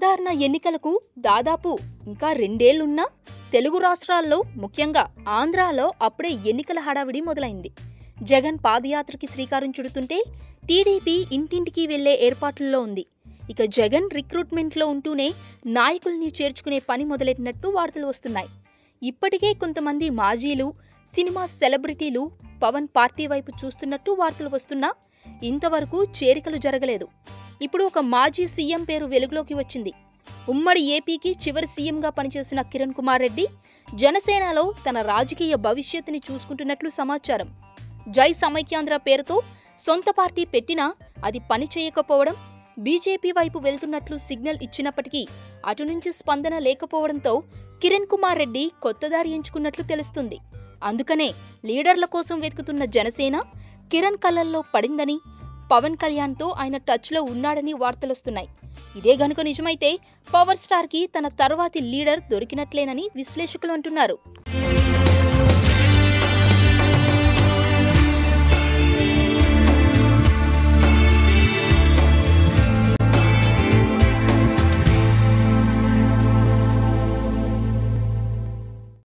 సాధారణ ఎన్నికలకు దాదాపు ఇంకా రెండేళ్లున్నా తెలుగు రాష్ట్రాల్లో ముఖ్యంగా ఆంధ్రాలో అప్పుడే ఎన్నికల హడావిడి మొదలైంది జగన్ పాదయాత్రకి శ్రీకారం చుడుతుంటే టీడీపీ ఇంటింటికి వెళ్లే ఏర్పాట్లలో ఉంది ఇక జగన్ రిక్రూట్మెంట్లో ఉంటూనే నాయకుల్ని చేర్చుకునే పని మొదలెట్టినట్టు వార్తలు వస్తున్నాయి ఇప్పటికే కొంతమంది మాజీలు సినిమా సెలబ్రిటీలు పవన్ పార్టీ వైపు చూస్తున్నట్టు వార్తలు వస్తున్నా ఇంతవరకు చేరికలు జరగలేదు ఇప్పుడు ఒక మాజీ సీఎం పేరు వెలుగులోకి వచ్చింది ఉమ్మడి ఏపీకి చివరి సీఎంగా పనిచేసిన కిరణ్ కుమార్ రెడ్డి జనసేనలో తన రాజకీయ భవిష్యత్తుని చూసుకుంటున్నట్లు సమాచారం జై సమైక్యాంధ్ర పేరుతో సొంత పార్టీ పెట్టినా అది పని చేయకపోవడం బీజేపీ వైపు వెళ్తున్నట్లు సిగ్నల్ ఇచ్చినప్పటికీ అటు నుంచి స్పందన లేకపోవడంతో కిరణ్ కుమార్ రెడ్డి కొత్త దారి ఎంచుకున్నట్లు తెలుస్తుంది అందుకనే లీడర్ల కోసం వెతుకుతున్న జనసేన కిరణ్ కళ్ళల్లో పడిందని పవన్ కళ్యాణ్తో ఆయన టచ్లో ఉన్నాడని వార్తలొస్తున్నాయి ఇదే గనుక నిజమైతే పవర్ స్టార్కి తన తర్వాతి లీడర్ దొరికినట్లేనని విశ్లేషకులు అంటున్నారు